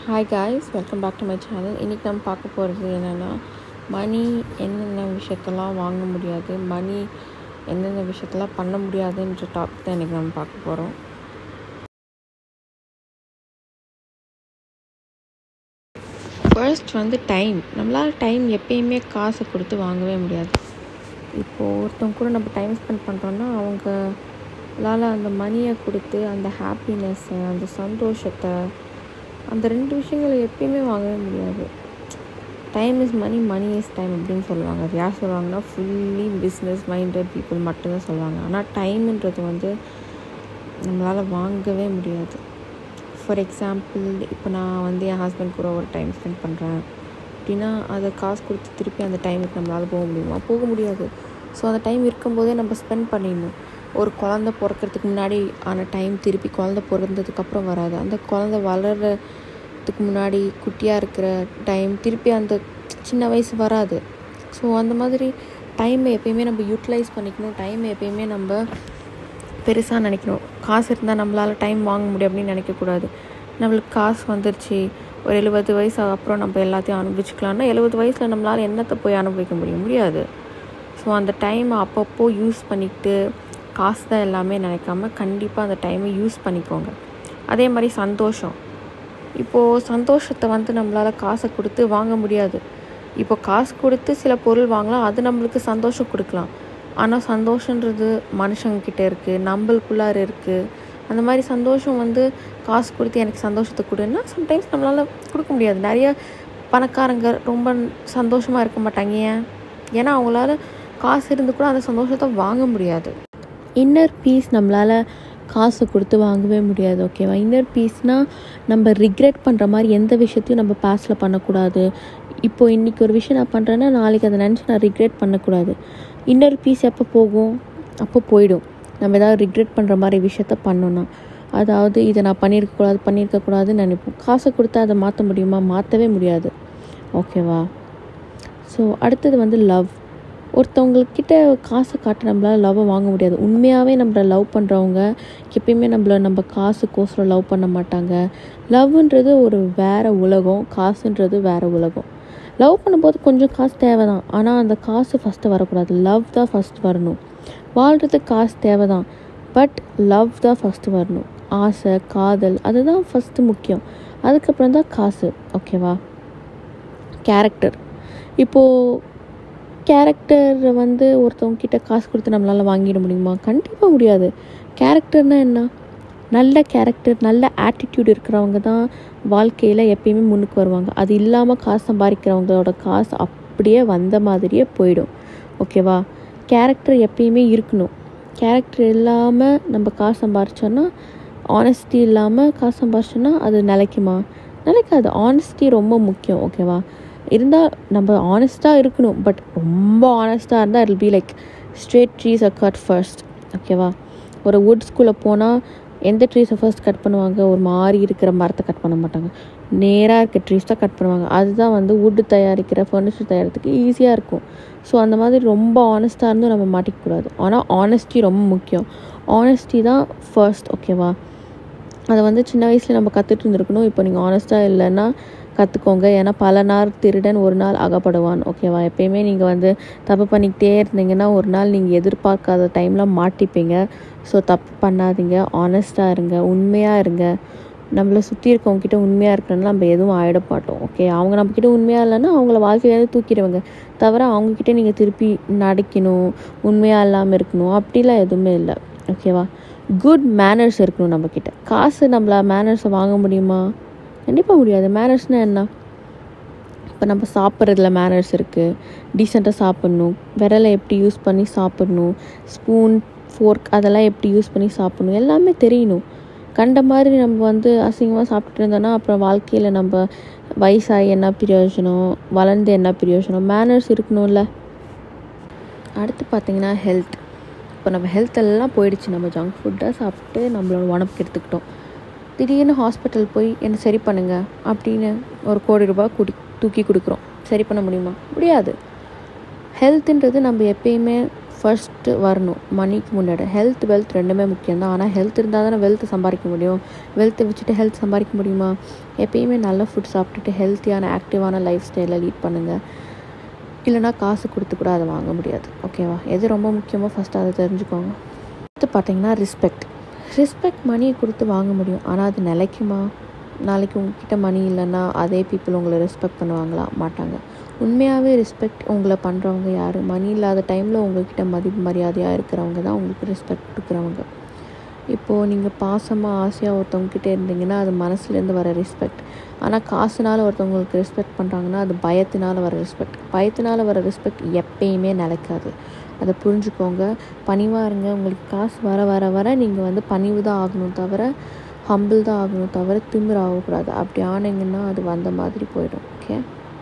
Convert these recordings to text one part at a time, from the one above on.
hi guys welcome back to my channel இன்றைக்கி நம்ம பார்க்க போகிறது என்னென்னா மணி என்னென்ன விஷயத்தெல்லாம் வாங்க முடியாது மணி என்னென்ன விஷயத்தெல்லாம் பண்ண முடியாதுன்ற டாபிக் தான் இன்றைக்கி நம்ம பார்க்க போகிறோம் ஃபர்ஸ்ட் வந்து டைம் நம்மளால் டைம் எப்பயுமே காசை கொடுத்து வாங்கவே முடியாது இப்போது ஒருத்தவங்க கூட நம்ம டைம் ஸ்பெண்ட் பண்ணுறோன்னா அவங்களால அந்த மணியை கொடுத்து அந்த ஹாப்பினஸ்ஸை அந்த சந்தோஷத்தை அந்த ரெண்டு விஷயங்களை எப்பயுமே வாங்கவே முடியாது time is money money is time அப்படின்னு சொல்லுவாங்க அது யார் சொல்லுவாங்கன்னா ஃபுல்லி பிஸ்னஸ் மைண்டட் பீப்புள் மட்டும்தான் சொல்லுவாங்க ஆனால் டைம்ன்றது வந்து நம்மளால் வாங்கவே முடியாது ஃபார் எக்ஸாம்பிள் இப்போ நான் வந்து என் ஹஸ்பண்ட் கூட ஒரு டைம் ஸ்பெண்ட் பண்ணுறேன் அப்படின்னா அதை காசு கொடுத்து திருப்பி அந்த டைமுக்கு நம்மளால் போக முடியுமா போக முடியாது ஸோ அந்த டைம் இருக்கும்போதே நம்ம ஸ்பெண்ட் பண்ணிடணும் ஒரு குழந்த பிறக்கிறதுக்கு முன்னாடி ஆன டைம் திருப்பி குழந்த பிறந்ததுக்கப்புறம் வராது அந்த குழந்த வளர்கிறதுக்கு முன்னாடி குட்டியாக இருக்கிற டைம் திருப்பி அந்த சின்ன வயசு வராது ஸோ அந்த மாதிரி டைமை எப்பயுமே நம்ம யூட்டிலைஸ் பண்ணிக்கணும் டைமை எப்பயுமே நம்ம பெருசாக நினைக்கணும் காசு இருந்தால் நம்மளால் டைம் வாங்க முடியும் அப்படின்னு நினைக்கக்கூடாது நம்மளுக்கு காசு வந்துருச்சு ஒரு எழுபது வயசு அப்புறம் நம்ம எல்லாத்தையும் அனுபவிச்சுக்கலாம்னா எழுபது வயசில் நம்மளால் என்னத்தை போய் அனுபவிக்க முடியும் முடியாது ஸோ அந்த டைமை அப்பப்போ யூஸ் பண்ணிக்கிட்டு காசு தான் எல்லாமே நினைக்காம கண்டிப்பாக அந்த டைமை யூஸ் பண்ணிக்கோங்க அதே மாதிரி சந்தோஷம் இப்போது சந்தோஷத்தை வந்து நம்மளால் காசை கொடுத்து வாங்க முடியாது இப்போ காசு கொடுத்து சில பொருள் வாங்கலாம் அது நம்மளுக்கு சந்தோஷம் கொடுக்கலாம் ஆனால் சந்தோஷன்றது மனுஷங்கக்கிட்ட இருக்குது நம்மளுக்குள்ளார இருக்குது அந்த மாதிரி சந்தோஷம் வந்து காசு கொடுத்து எனக்கு சந்தோஷத்தை கொடுன்னா சம்டைம்ஸ் நம்மளால் கொடுக்க முடியாது நிறைய பணக்காரங்க ரொம்ப சந்தோஷமாக இருக்க மாட்டாங்க ஏன் ஏன்னா அவங்களால காசு இருந்து கூட அந்த சந்தோஷத்தை வாங்க முடியாது இன்னர் பீஸ் நம்மளால் காசை கொடுத்து வாங்கவே முடியாது ஓகேவா இன்னர் பீஸ்னால் நம்ம ரிக்ரெட் பண்ணுற மாதிரி எந்த விஷயத்தையும் நம்ம பாஸ்டில் பண்ணக்கூடாது இப்போது இன்றைக்கி ஒரு விஷயம் நான் பண்ணுறேன்னா நாளைக்கு அதை நினச்சி நான் ரிக்ரெட் பண்ணக்கூடாது இன்னர் பீஸ் எப்போ போகும் அப்போ போயிடும் நம்ம ஏதாவது ரிக்ரெட் பண்ணுற மாதிரி விஷயத்த பண்ணோன்னா அதாவது இதை நான் பண்ணியிருக்கக்கூடாது பண்ணியிருக்கக்கூடாதுன்னு நினைப்போம் காசை கொடுத்தா அதை மாற்ற முடியுமா மாற்றவே முடியாது ஓகேவா ஸோ அடுத்தது வந்து லவ் ஒருத்தவங்கக்கிட்ட காசை காட்ட நம்மளால் லவ்வை வாங்க முடியாது உண்மையாகவே நம்மளை லவ் பண்ணுறவங்க எப்பயுமே நம்மளை நம்ம காசுக்கோசரம் லவ் பண்ண மாட்டாங்க லவ்ன்றது ஒரு வேறு உலகம் காசுன்றது வேறு உலகம் லவ் பண்ணும்போது கொஞ்சம் காசு தேவை தான் ஆனால் அந்த காசு ஃபஸ்ட்டு வரக்கூடாது லவ் தான் ஃபஸ்ட் வரணும் வாழ்கிறதுக்கு காசு தேவை தான் பட் லவ் தான் ஃபஸ்ட்டு வரணும் ஆசை காதல் அதுதான் ஃபஸ்ட்டு முக்கியம் அதுக்கப்புறம் தான் காசு ஓகேவா கேரக்டர் இப்போது கேரக்டரை வந்து ஒருத்தவங்க கிட்ட காசு கொடுத்து நம்மளால் வாங்கிட முடியுமா கண்டிப்பாக முடியாது கேரக்டர்னால் என்ன நல்ல கேரக்டர் நல்ல ஆட்டிடியூட் இருக்கிறவங்க தான் வாழ்க்கையில் எப்பயுமே முன்னுக்கு வருவாங்க அது இல்லாமல் காசு சம்பாதிக்கிறவங்களோட காசு அப்படியே வந்த மாதிரியே போயிடும் ஓகேவா கேரக்டர் எப்பயுமே இருக்கணும் கேரக்டர் இல்லாமல் நம்ம காசு சம்பாரிச்சோன்னா ஆனஸ்டி இல்லாமல் காசு சம்பாரிச்சோன்னா அது நிலைக்குமா நிலைக்காது ஆனஸ்டி ரொம்ப முக்கியம் ஓகேவா இருந்தால் நம்ம ஆனஸ்ட்டாக இருக்கணும் பட் ரொம்ப ஆனஸ்ட்டாக இருந்தால் it be like straight trees a cut first ஓகேவா ஒரு வுட் ஸ்கூலில் போனால் எந்த ட்ரீஸை ஃபர்ஸ்ட் கட் பண்ணுவாங்க ஒரு மாதிரி இருக்கிற மரத்தை கட் பண்ண மாட்டாங்க நேராக இருக்க ட்ரீஸ் தான் கட் பண்ணுவாங்க அதுதான் வந்து வுட்டு தயாரிக்கிற ஃபர்னிச்சர் தயாரிக்கிறதுக்கு ஈஸியாக இருக்கும் ஸோ அந்த மாதிரி ரொம்ப ஆனஸ்ட்டாக இருந்தும் நம்ம மாட்டிக்கக்கூடாது ஆனால் ஆனஸ்டி ரொம்ப முக்கியம் ஆனஸ்டி தான் ஃபர்ஸ்ட் ஓகேவா அதை வந்து சின்ன வயசில் நம்ம கற்றுட்டு இருந்திருக்கணும் இப்போ நீங்கள் ஆனஸ்ட்டாக இல்லைன்னா கற்றுக்கோங்க ஏன்னா பல நாள் திருடன் ஒரு நாள் அகப்படுவான் ஓகேவா எப்பயுமே நீங்கள் வந்து தப்பு பண்ணிக்கிட்டே இருந்தீங்கன்னா ஒரு நாள் நீங்கள் எதிர்பார்க்காத டைமில் மாட்டிப்பீங்க ஸோ தப்பு பண்ணாதீங்க ஆனஸ்ட்டாக இருங்க உண்மையாக இருங்க நம்மளை சுற்றி இருக்கவங்ககிட்ட உண்மையாக இருக்கிறனால நம்ம எதுவும் ஆகிட மாட்டோம் ஓகே அவங்க நம்மக்கிட்ட உண்மையாக இல்லைன்னா அவங்கள வாழ்க்கையிலேருந்து தூக்கிடுவாங்க தவிர அவங்கக்கிட்ட நீங்கள் திருப்பி நடிக்கணும் உண்மையாக இல்லாமல் இருக்கணும் அப்படிலாம் எதுவுமே இல்லை ஓகேவா குட் மேனர்ஸ் இருக்கணும் நம்மக்கிட்ட காசு நம்மள மேனர்ஸை வாங்க முடியுமா கண்டிப்பாக முடியாது மேனர்ஸ்னால் என்ன இப்போ நம்ம சாப்பிட்றதுல மேனர்ஸ் இருக்குது டீசெண்டாக சாப்பிட்ணும் விரலை எப்படி யூஸ் பண்ணி சாப்பிட்ணும் ஸ்பூன் ஃபோர்க் அதெல்லாம் எப்படி யூஸ் பண்ணி சாப்பிட்ணும் எல்லாமே தெரியணும் கண்ட மாதிரி நம்ம வந்து அசிங்கமாக சாப்பிட்டுட்டு இருந்தோன்னா அப்புறம் வாழ்க்கையில் நம்ம வயசாகி என்ன பிரயோஜனம் வளர்ந்து என்ன பிரயோஜனம் மேனர்ஸ் இருக்கணும்ல அடுத்து பார்த்திங்கன்னா ஹெல்த் இப்போ நம்ம ஹெல்த் எல்லாம் போயிடுச்சு நம்ம ஜங்க் ஃபுட்டாக சாப்பிட்டு நம்மளோட உடம்புக்கு எடுத்துக்கிட்டோம் திடீர்னு ஹாஸ்பிட்டல் போய் என்ன சரி பண்ணுங்கள் அப்படின்னு ஒரு கோடி ரூபாய் குடி தூக்கி கொடுக்குறோம் சரி பண்ண முடியுமா முடியாது ஹெல்த்துன்றது நம்ம எப்பயுமே ஃபர்ஸ்ட்டு வரணும் மணிக்கு முன்னாடி ஹெல்த் வெல்த் ரெண்டுமே முக்கியம் தான் ஆனால் ஹெல்த் இருந்தால் தானே வெல்த் சம்பாதிக்க முடியும் வெல்த்தை வச்சுட்டு ஹெல்த் சம்பாதிக்க முடியுமா எப்பயுமே நல்ல ஃபுட் சாப்பிட்டுட்டு ஹெல்த்தியான ஆக்டிவான லைஃப் ஸ்டைலை லீட் பண்ணுங்கள் இல்லைனா காசு கொடுத்து கூட அதை வாங்க முடியாது ஓகேவா எது ரொம்ப முக்கியமோ ஃபஸ்ட்டு அதை தெரிஞ்சுக்கோங்க அடுத்து பார்த்தீங்கன்னா ரெஸ்பெக்ட் ரெஸ்பெக்ட் மணியை கொடுத்து வாங்க முடியும் ஆனால் அது நிலைக்குமா நாளைக்கு உங்ககிட்ட மணி இல்லைன்னா அதே பீப்புள் உங்களை ரெஸ்பெக்ட் பண்ணுவாங்களா மாட்டாங்க உண்மையாகவே ரெஸ்பெக்ட் உங்களை பண்ணுறவங்க யார் மணி இல்லாத டைமில் உங்கள்கிட்ட மதிப்பு மரியாதையாக இருக்கிறவங்க தான் உங்களுக்கு ரெஸ்பெக்ட் கொடுக்குறவங்க இப்போது நீங்கள் பாசமாக ஆசையாக ஒருத்தவங்ககிட்ட இருந்தீங்கன்னா அது மனசுலேருந்து வர ரெஸ்பெக்ட் ஆனால் காசுனால ஒருத்தவங்களுக்கு ரெஸ்பெக்ட் பண்ணுறாங்கன்னா அது பயத்தினால வர ரெஸ்பெக்ட் பயத்தினால வர ரெஸ்பெக்ட் எப்பயுமே நிலைக்காது அதை புரிஞ்சுக்கோங்க பணிவாக இருங்க உங்களுக்கு காசு வர வர வர நீங்கள் வந்து பணிவு தான் ஆகணும் தவிர ஹம்பிள் தான் ஆகணும் தவிர திமிர் ஆகக்கூடாது அப்படி ஆனீங்கன்னா அது வந்த மாதிரி போயிடும் ஓகே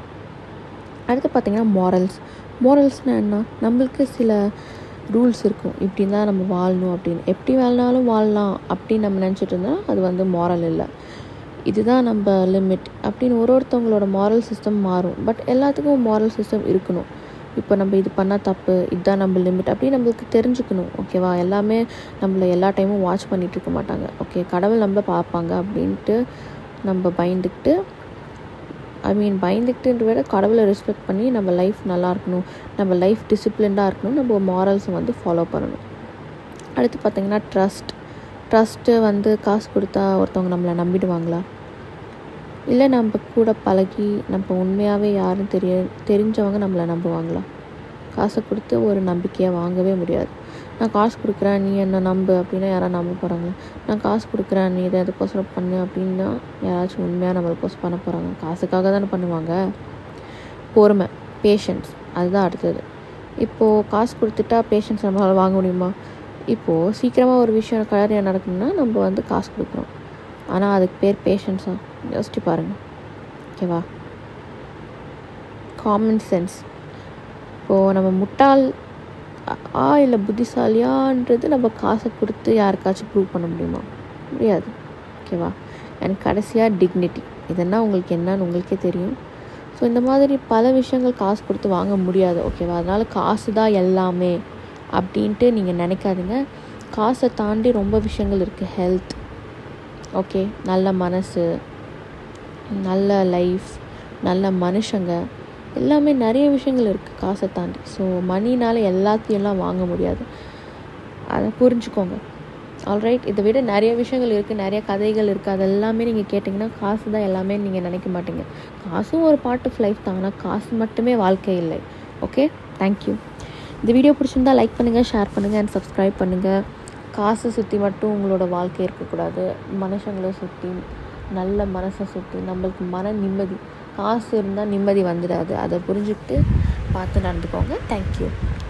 அடுத்து பார்த்திங்கன்னா மாரல்ஸ் மாரல்ஸ்னால் என்ன நம்மளுக்கு சில ரூல்ஸ் இருக்கும் இப்படி தான் நம்ம வாழணும் அப்படின்னு எப்படி வேலைனாலும் வாழலாம் அப்படின்னு நம்ம நினச்சிட்டு இருந்தால் அது வந்து மாரல் இல்லை இதுதான் நம்ம லிமிட் அப்படின்னு ஒரு ஒருத்தவங்களோட மாரல் சிஸ்டம் மாறும் பட் எல்லாத்துக்கும் மாரல் சிஸ்டம் இருக்கணும் இப்போ நம்ம இது பண்ணால் தப்பு இதுதான் நம்ம லிமிட் அப்படின்னு நம்மளுக்கு தெரிஞ்சுக்கணும் ஓகேவா எல்லாமே நம்மளை எல்லா டைமும் வாட்ச் பண்ணிகிட்டு இருக்க மாட்டாங்க ஓகே கடவுள் நம்மளை பார்ப்பாங்க அப்படின்ட்டு நம்ம பயந்துக்கிட்டு ஐ மீன் பயந்துக்கிட்டுன்ற விட கடவுளை ரெஸ்பெக்ட் பண்ணி நம்ம லைஃப் நல்லா இருக்கணும் நம்ம லைஃப் டிசிப்ளின்டாக இருக்கணும் நம்ம மாரல்ஸை வந்து ஃபாலோ பண்ணணும் அடுத்து பார்த்திங்கன்னா ட்ரஸ்ட் ட்ரஸ்ட்டு வந்து காசு கொடுத்தா ஒருத்தவங்க நம்மளை நம்பிடுவாங்களா இல்லை நம்ம கூட பழகி நம்ம உண்மையாகவே யாரும் தெரிய தெரிஞ்சவங்க நம்மளை நம்புவாங்களா காசை கொடுத்து ஒரு நம்பிக்கையை வாங்கவே முடியாது நான் காசு கொடுக்குறேன் நீ என்ன நம்பு அப்படின்னா யாராவது நம்ப போகிறாங்களா நான் காசு கொடுக்குறேன் நீ இதை எதுக்கோசரம் பண்ணு அப்படின்னா யாராச்சும் உண்மையாக நம்மளுக்கோசம் பண்ண போகிறாங்க காசுக்காக தானே பண்ணுவாங்க பொறுமை பேஷன்ஸ் அதுதான் அடுத்தது இப்போது காசு கொடுத்துட்டா பேஷன்ஸ் நம்மளால் வாங்க முடியுமா இப்போது சீக்கிரமாக ஒரு விஷயம் கலரியாக நடக்கணும்னா நம்ம வந்து காசு கொடுக்குறோம் ஆனால் அதுக்கு பேர் பேஷன்ஸாக யோசிச்சு பாருங்கள் ஓகேவா காமன் சென்ஸ் இப்போது நம்ம முட்டாள் ஆ இல்லை புத்திசாலியான்றது நம்ம காசை கொடுத்து யாருக்காச்சும் ப்ரூவ் பண்ண முடியுமா முடியாது ஓகேவா அண்ட் கடைசியாக டிக்னிட்டி இதெல்லாம் உங்களுக்கு என்னன்னு உங்களுக்கே தெரியும் ஸோ இந்த மாதிரி பல விஷயங்கள் காசு கொடுத்து வாங்க முடியாது ஓகேவா அதனால் காசு தான் எல்லாமே அப்படின்ட்டு நீங்கள் நினைக்காதீங்க காசை தாண்டி ரொம்ப விஷயங்கள் இருக்குது ஹெல்த் ஓகே நல்ல மனசு நல்ல லைஃப் நல்ல மனுஷங்க எல்லாமே நிறைய விஷயங்கள் இருக்குது காசை தாண்டி ஸோ மணினால் எல்லாத்தையும்லாம் வாங்க முடியாது அதை புரிஞ்சுக்கோங்க ஆல்ரைட் இதை விட நிறைய விஷயங்கள் இருக்குது நிறைய கதைகள் இருக்குது அது எல்லாமே நீங்கள் கேட்டிங்கன்னா காசு தான் எல்லாமே நீங்கள் நினைக்க மாட்டீங்க காசும் ஒரு பார்ட் ஆஃப் லைஃப் தான் ஆனால் காசு மட்டுமே வாழ்க்கை இல்லை ஓகே தேங்க்யூ இந்த வீடியோ பிடிச்சிருந்தா லைக் பண்ணுங்கள் ஷேர் பண்ணுங்கள் அண்ட் சப்ஸ்கிரைப் பண்ணுங்கள் காசை சுற்றி மட்டும் உங்களோட வாழ்க்கை இருக்கக்கூடாது மனுஷங்களை சுற்றி நல்ல மனசை சுற்றி நம்மளுக்கு மன நிம்மதி காசு இருந்தால் நிம்மதி வந்துடாது அதை புரிஞ்சுக்கிட்டு பார்த்து நடந்துக்கோங்க தேங்க்யூ